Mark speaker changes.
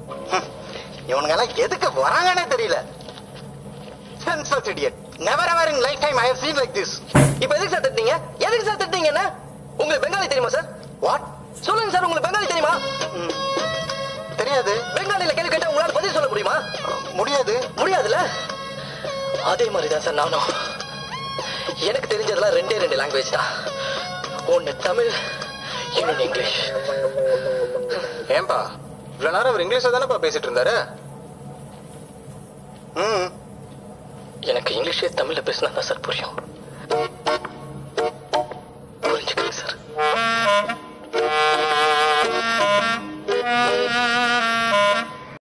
Speaker 1: இவனுங்க எல்லாம் எதுக்கு வராங்கன்னே தெரியல senses idiot never ever in lifetime I have seen like this
Speaker 2: இப்ப எதுக்கு சார் திட்டீங்க எதுக்கு சார் திட்டீங்க என்ன உங்களுக்கு பெங்காலி தெரியுமா சார்
Speaker 1: வாட்
Speaker 2: சொல்லுங்க சார் உங்களுக்கு பெங்காலி தெரியுமா
Speaker 1: தெரியாது
Speaker 2: பெங்காலில கேள்வி கேட்டா உங்களால பதில் சொல்ல முடியுமா
Speaker 1: முடியாது
Speaker 2: முடியாதுல்ல அதே மாதிரி தான் சார் நானும் எனக்கு தெரிஞ்சதெல்லாம் ரெண்டே ரெண்டு லாங்குவேஜ் தான் ஒன்னு தமிழ் இன்னொன்னு இங்கிலீஷ்
Speaker 3: ஏன்பா இவ்வளவு நேரம் அவர் இங்கிலீஷ்ல தானேப்பா பேசிட்டு இருந்தாரு
Speaker 1: ம்
Speaker 2: எனக்கு இங்கிலீஷே தமிழ்ல பேசினா தான் சார் புரியும்